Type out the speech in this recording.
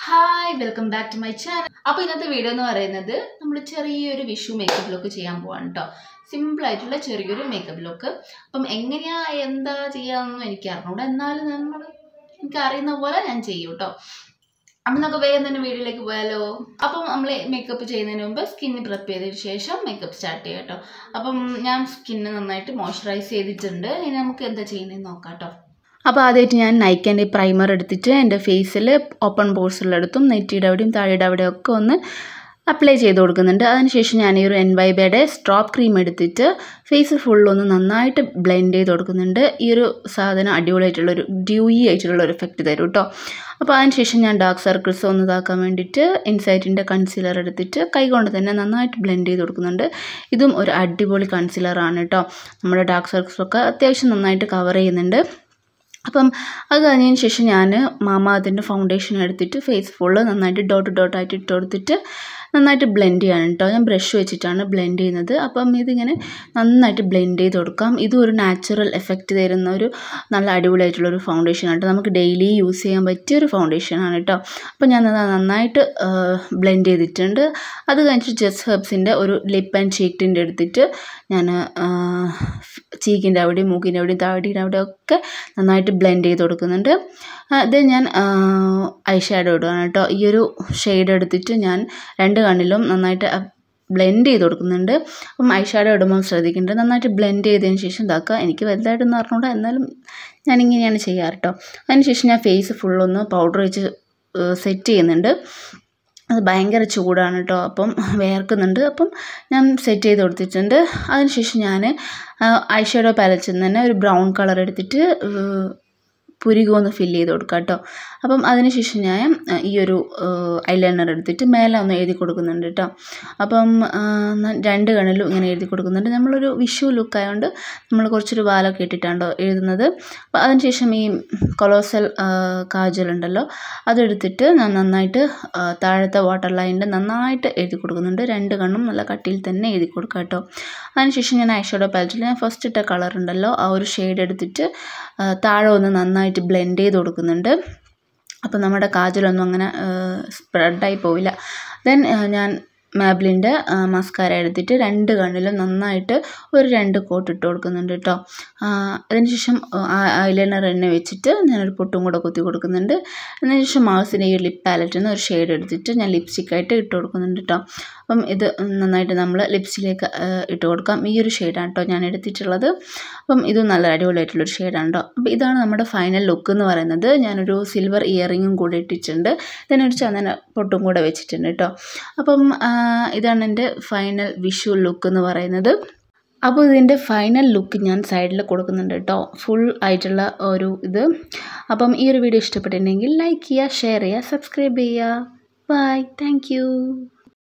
hi welcome back to my channel അപ്പോൾ ഇന്നത്തെ video എന്ന് പറയുന്നത് നമ്മൾ ചെറിയൊരു വിഷു മേക്കപ്പ് ലുക്ക് ചെയ്യാൻ പോവാണ് കേട്ടോ സിമ്പിൾ ആയിട്ടുള്ള ചെറിയൊരു മേക്കപ്പ് ലുക്ക് അപ്പം എങ്ങനെയാ എന്താ ചെയ്യാമെന്നൊന്നും എനിക്ക് അറിഞ്ഞൂടാ എന്നാലും നമ്മൾ എനിക്ക് അറിയുന്ന പോലെ ഞാൻ ചെയ്യും കേട്ടോ അപ്പം നമുക്ക് വേഗം തന്നെ വീഡിയോയിലേക്ക് പോയാലോ അപ്പം നമ്മൾ മേക്കപ്പ് ചെയ്യുന്നതിന് മുമ്പ് സ്കിന്ന് പ്രിപ്പ് ചെയ്തതിന് ശേഷം മേക്കപ്പ് സ്റ്റാർട്ട് ചെയ്യാം കേട്ടോ അപ്പം ഞാൻ സ്കിന്ന് നന്നായിട്ട് മോയ്സ്ചറൈസ് ചെയ്തിട്ടുണ്ട് ഇനി നമുക്ക് എന്താ ചെയ്യുന്നതെന്ന് നോക്കാം കേട്ടോ അപ്പോൾ ആദ്യമായിട്ട് ഞാൻ നൈക്കൻ്റെ പ്രൈമർ എടുത്തിട്ട് എൻ്റെ ഫേസിൽ ഓപ്പൺ പോർസിലെടുത്തും നെറ്റിയുടെ അവിടെയും താഴെയുടെ അവിടെയും ഒക്കെ ഒന്ന് അപ്ലൈ ചെയ്ത് കൊടുക്കുന്നുണ്ട് അതിനുശേഷം ഞാൻ ഈ ഒരു എൻ വൈബയുടെ സ്ട്രോപ്പ് ക്രീം എടുത്തിട്ട് ഫേസ് ഫുള്ളൊന്ന് നന്നായിട്ട് ബ്ലെൻഡ് ചെയ്ത് കൊടുക്കുന്നുണ്ട് ഈ ഒരു സാധനം അടിപൊളിയായിട്ടുള്ളൊരു ഡ്യൂയി ആയിട്ടുള്ള ഒരു എഫക്റ്റ് തരും കേട്ടോ അപ്പോൾ അതിനുശേഷം ഞാൻ ഡാർക്ക് സർക്കിൾസ് ഒന്ന് ഇതാക്കാൻ വേണ്ടിയിട്ട് ഇൻസൈറ്റിൻ്റെ കൺസീലർ എടുത്തിട്ട് കൈകൊണ്ട് തന്നെ നന്നായിട്ട് ബ്ലെൻഡ് ചെയ്ത് കൊടുക്കുന്നുണ്ട് ഇതും ഒരു അടിപൊളി കൺസീലറാണ് കേട്ടോ നമ്മുടെ ഡാർക്ക് സർക്കിൾസൊക്കെ അത്യാവശ്യം നന്നായിട്ട് കവർ ചെയ്യുന്നുണ്ട് അപ്പം അത് കഴിഞ്ഞതിന് ശേഷം ഞാൻ മാമാതിൻ്റെ ഫൗണ്ടേഷൻ എടുത്തിട്ട് ഫേസ് ഫുള്ള് നന്നായിട്ട് ഡോട്ട് ഡോട്ടായിട്ട് ഇട്ട് കൊടുത്തിട്ട് നന്നായിട്ട് ബ്ലെൻഡ് ചെയ്യാണ് കേട്ടോ ഞാൻ ബ്രഷ് വെച്ചിട്ടാണ് ബ്ലെൻഡ് ചെയ്യുന്നത് അപ്പം ഇതിങ്ങനെ നന്നായിട്ട് ബ്ലെൻഡ് ചെയ്ത് കൊടുക്കാം ഇതും ഒരു നാച്ചുറൽ എഫക്റ്റ് തരുന്ന ഒരു നല്ല അടിപൊളിയായിട്ടുള്ളൊരു ഫൗണ്ടേഷൻ ആണ് നമുക്ക് ഡെയിലി യൂസ് ചെയ്യാൻ പറ്റിയ ഒരു ഫൗണ്ടേഷനാണ് കേട്ടോ അപ്പോൾ ഞാനത് നന്നായിട്ട് ബ്ലെൻഡ് ചെയ്തിട്ടുണ്ട് അത് കഴിഞ്ഞിട്ട് ജസ്റ്റ് ഹെർബ്സിൻ്റെ ഒരു ലിപ്പ് ആൻഡ് ചീക്കിൻ്റെ എടുത്തിട്ട് ഞാൻ ചീക്കിൻ്റെ അവിടെയും മൂക്കിൻ്റെ അവിടെയും താടിയുടെ അവിടെയും ഒക്കെ നന്നായിട്ട് ബ്ലെൻഡ് ചെയ്ത് കൊടുക്കുന്നുണ്ട് അത് ഞാൻ ഐ ഷാഡോ ഇടുകയാണ് കേട്ടോ ഈ ഒരു ഷെയ്ഡ് എടുത്തിട്ട് ഞാൻ രണ്ട് കണ്ണിലും നന്നായിട്ട് ബ്ലെൻഡ് ചെയ്ത് കൊടുക്കുന്നുണ്ട് അപ്പം ഐ ഷാഡോ ഇടുമ്പോൾ ശ്രദ്ധിക്കേണ്ടത് നന്നായിട്ട് ബ്ലെൻഡ് ചെയ്തതിന് ശേഷം ഇതാക്കുക എനിക്ക് വലുതായിട്ടൊന്നും അറിഞ്ഞൂടാ എന്നാലും ഞാനിങ്ങനെയാണ് ചെയ്യാറ് കേട്ടോ അതിനുശേഷം ഞാൻ ഫേസ് ഫുള്ളൊന്ന് പൗഡർ വെച്ച് സെറ്റ് ചെയ്യുന്നുണ്ട് അത് ഭയങ്കര ചൂടാണ് കേട്ടോ അപ്പം വേർക്കുന്നുണ്ട് അപ്പം ഞാൻ സെറ്റ് ചെയ്ത് കൊടുത്തിട്ടുണ്ട് അതിനുശേഷം ഞാൻ ഐ ഷാഡോ പാലറ്റിൽ നിന്ന് തന്നെ ഒരു ബ്രൗൺ കളർ എടുത്തിട്ട് പുരികൊന്ന് ഫില്ല് ചെയ്ത് കൊടുക്കുക കേട്ടോ അപ്പം അതിനുശേഷം ഞാൻ ഈ ഒരു ഐലൈനർ എടുത്തിട്ട് മേലെ ഒന്ന് എഴുതി കൊടുക്കുന്നുണ്ട് കേട്ടോ അപ്പം രണ്ട് കണ്ണിലും ഇങ്ങനെ എഴുതി കൊടുക്കുന്നുണ്ട് നമ്മളൊരു വിഷു ലുക്ക് ആയതുകൊണ്ട് നമ്മൾ കുറച്ചൊരു വാലൊക്കെ ഇട്ടിട്ടാണോ എഴുതുന്നത് അപ്പോൾ അതിനുശേഷം ഈ കൊളോസൽ കാജൽ ഉണ്ടല്ലോ അതെടുത്തിട്ട് ഞാൻ നന്നായിട്ട് താഴത്തെ വാട്ടർ ലൈനിൽ നന്നായിട്ട് എഴുതി കൊടുക്കുന്നുണ്ട് രണ്ട് കണ്ണും നല്ല കട്ടിയിൽ തന്നെ എഴുതി കൊടുക്കുക കേട്ടോ അതിനുശേഷം ഞാൻ ഐഷാഡോ പാലറ്റിൽ ഞാൻ ഫസ്റ്റ് ഇട്ട കളർ ഉണ്ടല്ലോ ആ ഒരു ഷെയ്ഡ് എടുത്തിട്ട് താഴെ ഒന്ന് നന്നായിട്ട് ബ്ലെൻഡ് ചെയ്ത് കൊടുക്കുന്നുണ്ട് അപ്പോൾ നമ്മുടെ കാജലൊന്നും അങ്ങനെ സ്പ്രെഡായി പോവില്ല ദെൻ ഞാൻ മാബ്ലിൻ്റെ മസ്കാര എടുത്തിട്ട് രണ്ട് കണ്ണിലും നന്നായിട്ട് ഒരു രണ്ട് കോട്ട് ഇട്ട് കൊടുക്കുന്നുണ്ട് കേട്ടോ അതിനുശേഷം ഐലൈനർ എണ്ണ വെച്ചിട്ട് ഞാനൊരു പൊട്ടും കൂടെ കുത്തി കൊടുക്കുന്നുണ്ട് അതിനുശേഷം മാസിൻ്റെ ഈ ലിപ്പ് പാലറ്റിൽ നിന്ന് ഒരു ഷെയ്ഡ് എടുത്തിട്ട് ഞാൻ ലിപ്സ്റ്റിക്കായിട്ട് ഇട്ട് കൊടുക്കുന്നുണ്ട് കേട്ടോ അപ്പം ഇത് നന്നായിട്ട് നമ്മൾ ലിപ്സിലേക്ക് ഇട്ട് കൊടുക്കാം ഈ ഒരു ഷെയ്ഡാണ് കേട്ടോ ഞാൻ എടുത്തിട്ടുള്ളത് അപ്പം ഇത് നല്ല അടിപൊളിയായിട്ടുള്ളൊരു ഷെയ്ഡാണ് കേട്ടോ അപ്പോൾ ഇതാണ് നമ്മുടെ ഫൈനൽ ലുക്ക് എന്ന് പറയുന്നത് ഞാനൊരു സിൽവർ ഇയറിങ്ങും കൂടെ ഇട്ടിട്ടുണ്ട് ഇതിനൊരു ചന്ദന പൊട്ടും കൂടെ വെച്ചിട്ടുണ്ട് കേട്ടോ അപ്പം ഇതാണ് എൻ്റെ ഫൈനൽ വിഷു ലുക്ക് എന്ന് പറയുന്നത് അപ്പോൾ ഇതിൻ്റെ ഫൈനൽ ലുക്ക് ഞാൻ സൈഡിൽ കൊടുക്കുന്നുണ്ട് കേട്ടോ ഫുൾ ആയിട്ടുള്ള ഒരു ഇത് അപ്പം ഈ ഒരു വീഡിയോ ഇഷ്ടപ്പെട്ടിട്ടുണ്ടെങ്കിൽ ലൈക്ക് ചെയ്യുക ഷെയർ ചെയ്യുക സബ്സ്ക്രൈബ് ചെയ്യുക ബൈ താങ്ക്